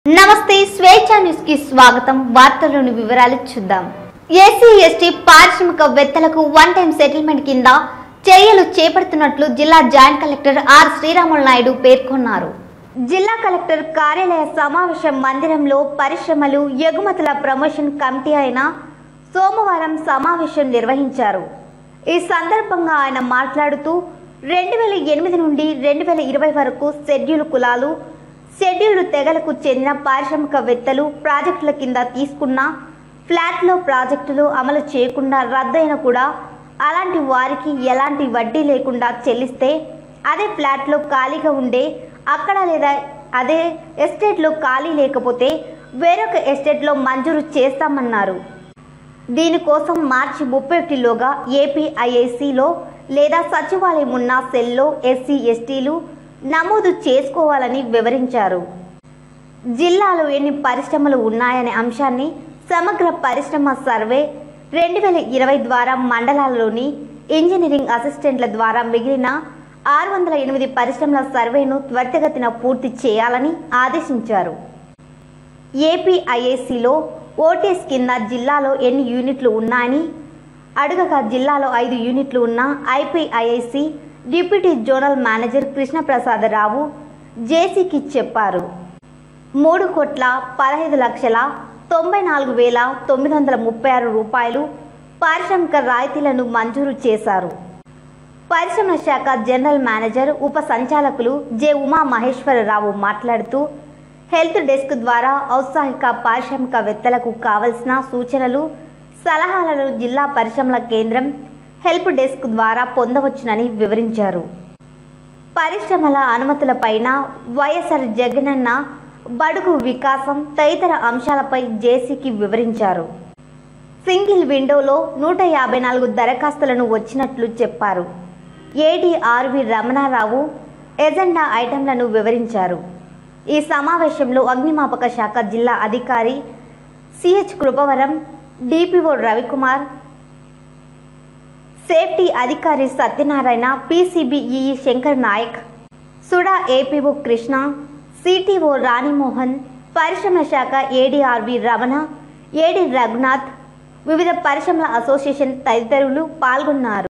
నమస్తే స్వేచ్ఛ న్యూస్ కి స్వాగతం వార్తల్లోని వివరాలు చూద్దాం ఎస్సీ ఎస్టీ పారిశ్రామికవేత్తలకు వన్ టైం సెటిల్మెంట్ కింద చర్యలు చేపడుతున్నట్లు జిల్లా joint collector R Sriramulu Naidu పేర్కొన్నారు జిల్లా కలెక్టర్ కార్యాలయ సమావేశ మందిరంలో పరిశ్రమలు ఎగుమతుల ప్రమోషన్ కమిటీ అయిన సోమవారం సమావేశం నిర్వహించారు ఈ సందర్భంగా ఆయన మాట్లాడుతూ రెండు వేల ఎనిమిది నుండి రెండు వేల ఇరవై వరకు షెడ్యూల్ కులాలు షెడ్యూల్డ్ తెగలకు చెందిన పారిశ్రామికవేత్తలు ప్రాజెక్టుల కింద తీసుకున్న ఫ్లాట్లో ప్రాజెక్టులు అమలు చేయకుండా రద్దయిన కూడా అలాంటి వారికి ఎలాంటి వడ్డీ లేకుండా చెల్లిస్తే అదే ఫ్లాట్లో ఖాళీగా ఉండే అక్కడ లేదా అదే ఎస్టేట్లో ఖాళీ లేకపోతే వేరొక ఎస్టేట్లో మంజూరు చేస్తామన్నారు దీనికోసం మార్చి ముప్పై ఒకటిలోగా ఏపీఐఐసిలో లేదా సచివాలయం ఉన్న సెల్లో ఎస్సీ ఎస్టీలు నమోదు చేసుకోవాలని వివరించారు జిల్లాలో ఎన్ని పరిశ్రమలు ఉన్నాయనే అంశాన్ని సమగ్ర పరిశ్రమ సర్వే రెండు వేల ఇరవై ద్వారా మండలాల్లోని ఇంజనీరింగ్ అసిస్టెంట్ల ద్వారా మిగిలిన ఆరు వందల ఎనిమిది పరిశ్రమల సర్వేను త్వరితగతిన పూర్తి చేయాలని ఆదేశించారు ఏపీఐఏసీలో ఓటీఎస్ కింద జిల్లాలో ఎన్ని యూనిట్లు ఉన్నాయని అడగగా జిల్లాలో ఐదు యూనిట్లు ఉన్న IPIIC deputy zonal manager Krishnaprasadarao జేసీకి చెప్పారు మూడు కోట్ల పదహైదు లక్షల తొంభై నాలుగు వేల తొమ్మిది వందల ముప్పై ఆరు రూపాయలు పారిశ్రామిక రాయితీలను మంజూరు చేశారు పరిశ్రమల శాఖ జనరల్ మేనేజర్ ఉప సంచాలకులు జె ఉమా మహేశ్వరరావు మాట్లాడుతూ హెల్త్ డెస్క్ ద్వారా ఔత్సాహిక పారిశ్రామికవేత్తలకు కావలసిన సూచనలు సలహాలను జిల్లా పరిశ్రమల కేంద్రం హెల్ప్ డెస్క్ ద్వారా పొందవచ్చునని వివరించారు పరిశ్రమల అనుమతులపైన వైఎస్ఆర్ జగనన్న బడుగు వికాసం తదితర అంశాలపై జేసీకి వివరించారు సింగిల్ విండోలో నూట యాభై నాలుగు దరఖాస్తులను వచ్చినట్లు చెప్పారు ఏడీఆర్వి రమణారావు ఎజెండా ఐటెంలను వివరించారు ఈ సమావేశంలో అగ్నిమాపక శాఖ జిల్లా అధికారి CH Krupavaram DPO Ravikumar safety అధికారి Satyanarayana PCBE Shankar Nayak SUDA APO Krishna CTO Ranimohan పరిశ్రమల శాఖ ఏడీఆర్వి రమణ ఏడి రఘునాథ్ వివిధ పరిశ్రమల అసోసియేషన్ తదితరులు పాల్గొన్నారు